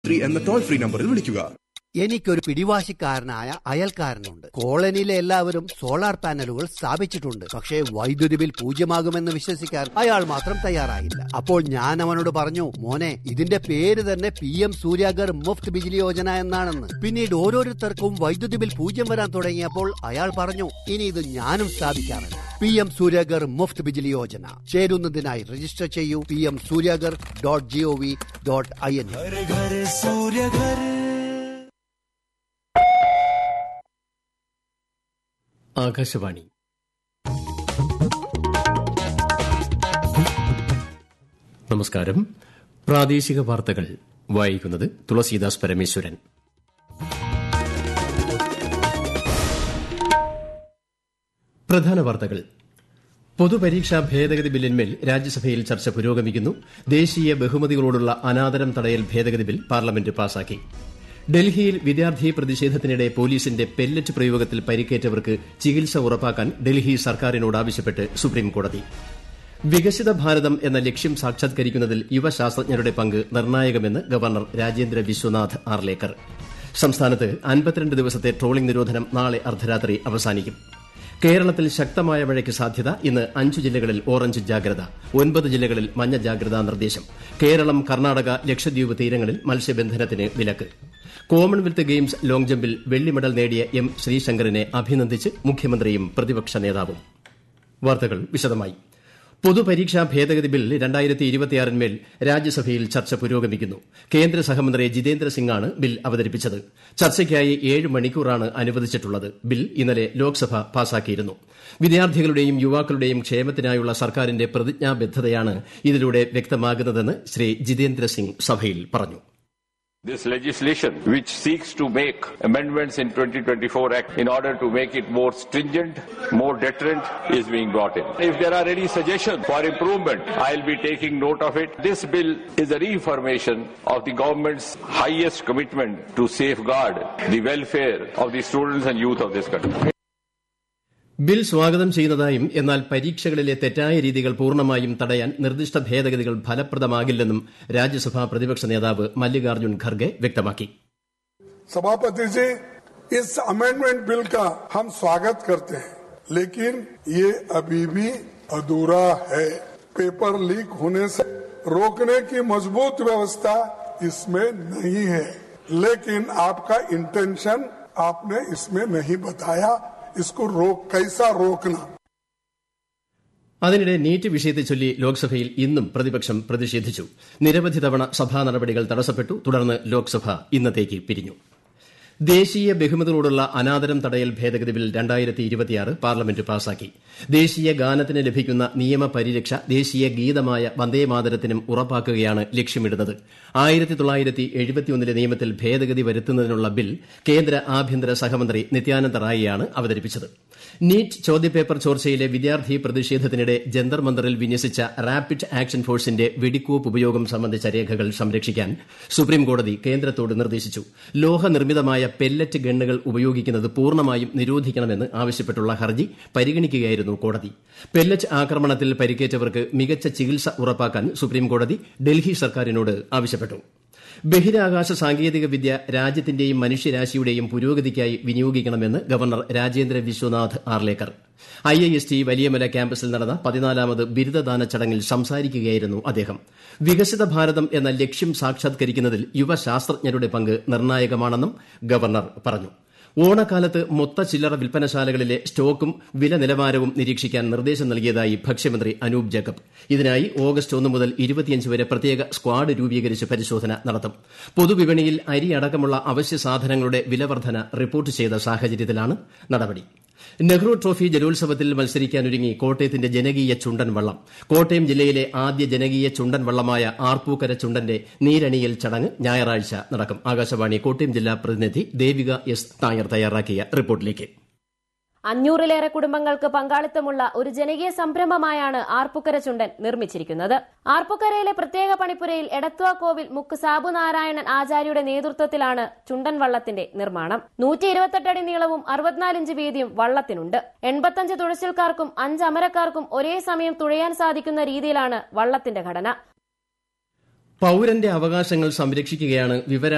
Three എന്ന toll free നമ്പറിൽ വിളിക്കുക എനിക്കൊരു പിടിവാശിക്കാരനായ അയൽക്കാരനുണ്ട് കോളനിയിലെ എല്ലാവരും സോളാർ പാനലുകൾ സ്ഥാപിച്ചിട്ടുണ്ട് പക്ഷേ വൈദ്യുതി ബിൽ പൂജ്യമാകുമെന്ന് വിശ്വസിക്കാൻ അയാൾ മാത്രം തയ്യാറായില്ല അപ്പോൾ ഞാൻ അവനോട് പറഞ്ഞു മോനെ ഇതിന്റെ പേര് തന്നെ പി എം സൂര്യാഗർ മുഫ്ത് ബിജിലി യോജന എന്നാണെന്ന് പിന്നീട് ഓരോരുത്തർക്കും വൈദ്യുതി ബിൽ പൂജ്യം വരാൻ തുടങ്ങിയപ്പോൾ അയാൾ പറഞ്ഞു ഇനി ഇത് ഞാനും സ്ഥാപിക്കാറുണ്ട് പി എം സൂര്യാഗർ മുഫ്ത് ബിജിലി യോജന ചേരുന്നതിനായി രജിസ്റ്റർ ചെയ്യൂ P M Suryaghar dot G O V dot I N Akashvani നമസ്കാരം പ്രാദേശിക വാർത്തകൾ വായിക്കുന്നത് തുളസീദാസ് പരമേശ്വരൻ പ്രധാന വാർത്തകൾ പൊതുപരീക്ഷാ ഭേദഗതി ബില്ലിന്മേൽ രാജ്യസഭയിൽ ചർച്ച പുരോഗമിക്കുന്നു ദേശീയ ബഹുമതികളോടുള്ള അനാദരം തടയൽ ഭേദഗതി ബിൽ പാർലമെന്റ് പാസാക്കി ഡൽഹിയിൽ വിദ്യാർത്ഥി പ്രതിഷേധത്തിനിടെ പോലീസിന്റെ പെല്ലറ്റ് പ്രയോഗത്തിൽ പരിക്കേറ്റവർക്ക് ചികിത്സ ഉറപ്പാക്കാൻ ഡൽഹി സർക്കാരിനോട് ആവശ്യപ്പെട്ട് സുപ്രീംകോടതി വികസിത ഭാരതം എന്ന ലക്ഷ്യം സാക്ഷാത്കരിക്കുന്നതിൽ യുവശാസ്ത്രജ്ഞരുടെ പങ്ക് നിർണായകമെന്ന് ഗവർണർ രാജേന്ദ്ര വിശ്വനാഥ് ആർലേക്കർ സംസ്ഥാനത്ത് അൻപത്തിരണ്ട് ദിവസത്തെ ട്രോളിംഗ് നിരോധനം നാളെ അർദ്ധരാത്രി അവസാനിക്കും കേരളത്തിൽ ശക്തമായ മഴയ്ക്ക് സാധ്യത ഇന്ന് അഞ്ചു ജില്ലകളിൽ ഓറഞ്ച് ജാഗ്രത ഒൻപത് ജില്ലകളിൽ മഞ്ഞ ജാഗ്രതാ നിർദ്ദേശം കേരളം കർണാടക ലക്ഷദ്വീപ് തീരങ്ങളിൽ മത്സ്യബന്ധനത്തിന് വിലക്ക് കോമൺവെൽത്ത് ഗെയിംസ് ലോങ് ജമ്പിൽ വെള്ളി മെഡൽ നേടിയ എം ശ്രീശങ്കറിനെ അഭിനന്ദിച്ച് മുഖ്യമന്ത്രിയും പ്രതിപക്ഷ നേതാവും വാർത്തകൾ വിശദമായി പൊതുപരീക്ഷാ ഭേദഗതി ബിൽ രണ്ടായിരത്തി ഇരുപത്തിയാറിന്മേൽ രാജ്യസഭയിൽ ചർച്ച പുരോഗമിക്കുന്നു കേന്ദ്ര സഹമന്ത്രി ജിതേന്ദ്ര സിംഗാണ് ബിൽ അവതരിപ്പിച്ചത് ചർച്ചയ്ക്കായി ഏഴ് മണിക്കൂറാണ് അനുവദിച്ചിട്ടുള്ളത് ബിൽ ഇന്നലെ ലോക്സഭ പാസാക്കിയിരുന്നു വിദ്യാർത്ഥികളുടെയും യുവാക്കളുടെയും ക്ഷേമത്തിനായുള്ള സർക്കാരിന്റെ പ്രതിജ്ഞാബദ്ധതയാണ് ഇതിലൂടെ വ്യക്തമാകുന്നതെന്ന് ശ്രീ ജിതേന്ദ്ര സിംഗ് സഭയിൽ പറഞ്ഞു This legislation, which seeks to make amendments in 2024 Act in order to make it more stringent, more deterrent, is being brought in. If there are any suggestions for improvement, I'll be taking note of it. This bill is a reaffirmation of the government's highest commitment to safeguard the welfare of the students and youth of this country. Bill സ്വാഗതം ചെയ്യുന്നതായും എന്നാൽ പരീക്ഷകളിലെ തെറ്റായ രീതികൾ പൂർണ്ണമായും തടയാൻ നിർദ്ദിഷ്ട ഭേദഗതികൾ ഫലപ്രദമാകില്ലെന്നും രാജ്യസഭാ പ്രതിപക്ഷ നേതാവ് മല്ലികാർജ്ജുൻ ഖർഗെ വ്യക്തമാക്കി सभापति जी इस अमेंडमेंट बिल का हम स्वागत करते हैं लेकिन ये अभी भी अधूरा है पेपर लीक होने से रोकने की मजबूत व्यवस्था इसमें नहीं है लेकिन आपका इंटेंशन आपने इसमें नहीं बताया इसको रोक कैसा रोकना അതിനിടെ നീറ്റ് വിഷയത്തെ ചൊല്ലി ലോക്സഭയിൽ ഇന്നും പ്രതിപക്ഷം പ്രതിഷേധിച്ചു നിരവധി തവണ സഭാ നടപടികൾ തടസ്സപ്പെട്ടു തുടർന്ന് ലോക്സഭ ഇന്നത്തേക്ക് പിരിഞ്ഞു ദേശീയ ബഹുമതികളോടുള്ള അനാദരം തടയൽ ഭേദഗതി ബിൽ രണ്ടായിരത്തി ഇരുപത്തിയാറ് പാർലമെന്റ് പാസാക്കി ദേശീയ ഗാനത്തിന് ലഭിക്കുന്ന നിയമ പരിരക്ഷ ദേശീയ ഗീതമായ വന്ദേമാതരത്തിനും ഉറപ്പാക്കുകയാണ് ലക്ഷ്യമിടുന്നത് ആയിരത്തി തൊള്ളായിരത്തി എഴുപത്തിയൊന്നിലെ നിയമത്തിൽ ഭേദഗതി വരുത്തുന്നതിനുള്ള ബിൽ കേന്ദ്ര ആഭ്യന്തര സഹമന്ത്രി നിത്യാനന്ദ റായിയാണ് അവതരിപ്പിച്ചത് നീറ്റ് ചോദ്യപേപ്പർ ചോർച്ചയിലെ വിദ്യാർത്ഥി പ്രതിഷേധത്തിനിടെ ജന്തർ മന്ദറിൽ വിന്യസിച്ച റാപ്പിഡ് ആക്ഷൻ ഫോഴ്സിന്റെ വെടിക്കോപ്പ് ഉപയോഗം സംബന്ധിച്ച രേഖകൾ സംരക്ഷിക്കാൻ സുപ്രീംകോടതി കേന്ദ്രത്തോട് നിർദ്ദേശിച്ചു ലോഹനിർമ്മിതമായ പെല്ലറ്റ് ഗണ്ണുകൾ ഉപയോഗിക്കുന്നത് പൂർണ്ണമായും നിരോധിക്കണമെന്ന് ആവശ്യപ്പെട്ടുള്ള ഹർജി പരിഗണിക്കുകയായിരുന്നു കോടതി പെല്ലറ്റ് ആക്രമണത്തിൽ പരിക്കേറ്റവർക്ക് മികച്ച ചികിത്സ ഉറപ്പാക്കാൻ സുപ്രീംകോടതി ഡൽഹി സർക്കാരിനോട് ആവശ്യപ്പെട്ടു ബഹിരാകാശ സാങ്കേതിക വിദ്യ രാജ്യത്തിന്റെയും മനുഷ്യരാശിയുടെയും പുരോഗതിക്കായി വിനിയോഗിക്കണമെന്ന് governor Rajendra Vishwanath Arlekar I I S T Valiyamala ക്യാമ്പസിൽ നടന്ന പതിനാലാമത് ബിരുദദാന ചടങ്ങിൽ സംസാരിക്കുകയായിരുന്നു അദ്ദേഹം വികസിത ഭാരതം എന്ന ലക്ഷ്യം സാക്ഷാത്കരിക്കുന്നതിൽ യുവശാസ്ത്രജ്ഞരുടെ പങ്ക് നിർണായകമാണെന്നും ഗവർണർ പറഞ്ഞു ഓണക്കാലത്ത് മൊത്ത ചില്ലറ വിൽപ്പനശാലകളിലെ സ്റ്റോക്കും വില നിലവാരവും നിരീക്ഷിക്കാൻ നിർദ്ദേശം നൽകിയതായി ഭക്ഷ്യമന്ത്രി അനൂപ് ജേക്കബ് ഇതിനായി ഓഗസ്റ്റ് ഒന്ന് മുതൽ ഇരുപത്തിയഞ്ച് വരെ പ്രത്യേക സ്ക്വാഡ് രൂപീകരിച്ച് പരിശോധന നടത്തും പൊതുവിപണിയിൽ അരി അടക്കമുള്ള അവശ്യ സാധനങ്ങളുടെ വിലവർധന റിപ്പോർട്ട് ചെയ്ത സാഹചര്യത്തിലാണ് നടപടി നെഹ്റു ട്രോഫി ജലോത്സവത്തിൽ മത്സരിക്കാനൊരുങ്ങി കോട്ടയത്തിന്റെ ജനകീയ ചുണ്ടൻ വള്ളം കോട്ടയം ജില്ലയിലെ ആദ്യ ജനകീയ ചുണ്ടൻ വള്ളമായ ആർപ്പൂക്കര ചുണ്ടന്റെ നീരണിയൽ ചടങ്ങ് ഞായറാഴ്ച നടക്കും ആകാശവാണി കോട്ടയം ജില്ലാ പ്രതിനിധി ദേവിക എസ് നായർ തയ്യാറാക്കിയ റിപ്പോർട്ടിലേക്ക് അഞ്ഞൂറിലേറെ കുടുംബങ്ങൾക്ക് പങ്കാളിത്തമുള്ള ഒരു ജനകീയ സംരംഭമായാണ് ആർപ്പുക്കര ചുണ്ടൻ നിർമ്മിച്ചിരിക്കുന്നത് ആർപ്പുക്കരയിലെ പ്രത്യേക പണിപ്പുരയിൽ എടത്വ കോവിൽ മുക്ക് സാബു നാരായണൻ ആചാര്യയുടെ നേതൃത്വത്തിലാണ് ചുണ്ടൻ വള്ളത്തിന്റെ നിർമ്മാണം നൂറ്റി ഇരുപത്തെട്ട് അടി നീളവും അറുപത്തിനാല് ഇഞ്ച് വീതിയും വള്ളത്തിനുണ്ട് എൺപത്തഞ്ച് തുഴച്ചിൽക്കാർക്കും അഞ്ച് അമരക്കാർക്കും ഒരേ സമയം തുഴയാൻ സാധിക്കുന്ന രീതിയിലാണ് വള്ളത്തിന്റെ ഘടന പൌരന്റെ അവകാശങ്ങൾ സംരക്ഷിക്കുകയാണ് വിവര